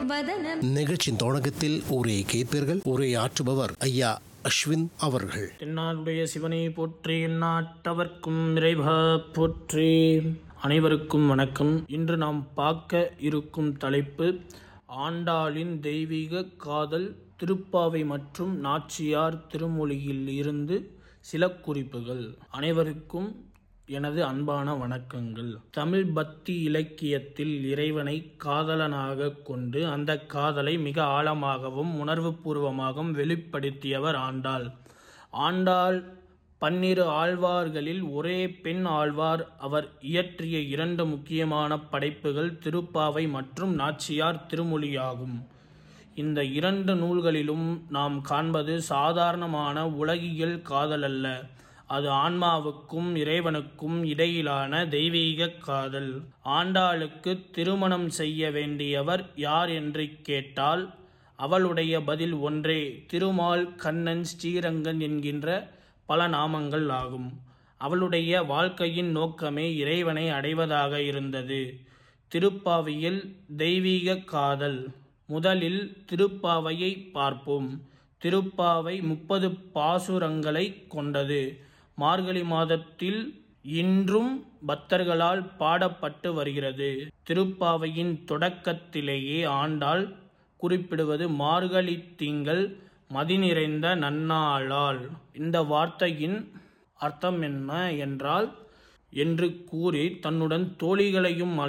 வதனம் நிகழ்ச்சியின் தொடக்கத்தில் உரையை கேட்பீர்கள் உரை ஆற்றுபவர் ஐயா அஸ்வின் அவர்கள் தென்னாடுடைய சிவனை போற்றி நாட்டவர்க்கும் இறைவா போற்றி அனைவருக்கும் வணக்கம் இன்று நாம் பார்க்க இருக்கும் தலைப்பு ஆண்டாளின் தெய்வீக காதல் திருப்பாவை மற்றும் நாச்சியார் திருமொழியில் இருந்து சில குறிப்புகள் அனைவருக்கும் எனது அன்பான வணக்கங்கள் தமிழ் பக்தி இலக்கியத்தில் இறைவனை காதலனாக கொண்டு அந்த காதலை மிக ஆழமாகவும் உணர்வுபூர்வமாகவும் வெளிப்படுத்தியவர் ஆண்டாள் ஆண்டாள் பன்னிரு ஆழ்வார்களில் ஒரே பெண் ஆழ்வார் அவர் இயற்றிய இரண்டு முக்கியமான படைப்புகள் திருப்பாவை மற்றும் நாச்சியார் திருமொழியாகும் இந்த இரண்டு நூல்களிலும் நாம் காண்பது சாதாரணமான உலகியல் காதல் அல்ல அது ஆன்மாவுக்கும் இறைவனுக்கும் இடையிலான தெய்வீக காதல் ஆண்டாளுக்கு திருமணம் செய்ய வேண்டியவர் யார் என்று கேட்டால் அவளுடைய பதில் ஒன்றே திருமால் கண்ணன் ஸ்ரீரங்கன் என்கின்ற பல நாமங்கள் ஆகும் அவளுடைய வாழ்க்கையின் நோக்கமே இறைவனை அடைவதாக இருந்தது திருப்பாவையில் தெய்வீக காதல் முதலில் திருப்பாவையை பார்ப்போம் திருப்பாவை முப்பது பாசுரங்களை கொண்டது மார்கழி மாதத்தில் இன்றும் பக்தர்களால் பாடப்பட்டு வருகிறது திருப்பாவையின் தொடக்கத்திலேயே ஆண்டாள் குறிப்பிடுவது மார்கழி திங்கள் மதி நிறைந்த நன்னாளால் இந்த வார்த்தையின் அர்த்தம் என்ன என்றால் என்று கூறி தன்னுடன் தோழிகளையும்